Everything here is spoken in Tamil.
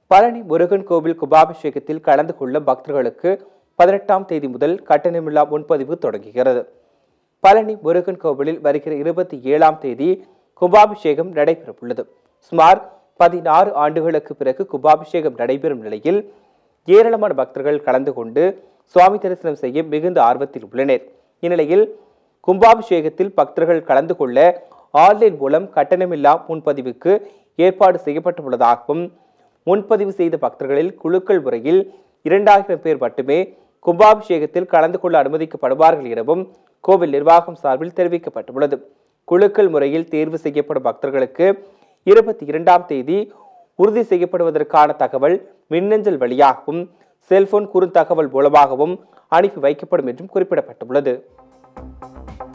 பழனி முருகன் கோவில் கும்பாபிஷேகத்தில் கலந்து கொள்ள பக்தர்களுக்கு பதினெட்டாம் தேதி முதல் கட்டணமில்லா முன்பதிவு தொடங்குகிறது பழனி முருகன் கோவிலில் வருகிற இருபத்தி ஏழாம் தேதி கும்பாபிஷேகம் நடைபெறவுள்ளது சுமார் பதினாறு ஆண்டுகளுக்கு பிறகு கும்பாபிஷேகம் நடைபெறும் நிலையில் ஏராளமான பக்தர்கள் கலந்து கொண்டு சுவாமி தரிசனம் செய்ய மிகுந்த ஆர்வத்தில் உள்ளனர் இந்நிலையில் கும்பாபிஷேகத்தில் பக்தர்கள் கலந்து கொள்ள ஆன்லைன் மூலம் கட்டணமில்லா முன்பதிவுக்கு ஏற்பாடு செய்யப்பட்டுள்ளதாகவும் முன்பதிவு செய்த பக்தர்களில் குழுக்கள் முறையில் இரண்டாயிரம் பேர் மட்டுமே கும்பாபிஷேகத்தில் கலந்து கொள்ள அனுமதிக்கப்படுவார்கள் எனவும் கோவில் நிர்வாகம் சார்பில் தெரிவிக்கப்பட்டுள்ளது குழுக்கள் முறையில் தேர்வு செய்யப்படும் பக்தர்களுக்கு இருபத்தி இரண்டாம் தேதி உறுதி செய்யப்படுவதற்கான தகவல் மின்னஞ்சல் வழியாகவும் செல்போன் குறுந்தகவல் மூலமாகவும் அனுப்பி வைக்கப்படும் என்றும் குறிப்பிடப்பட்டுள்ளது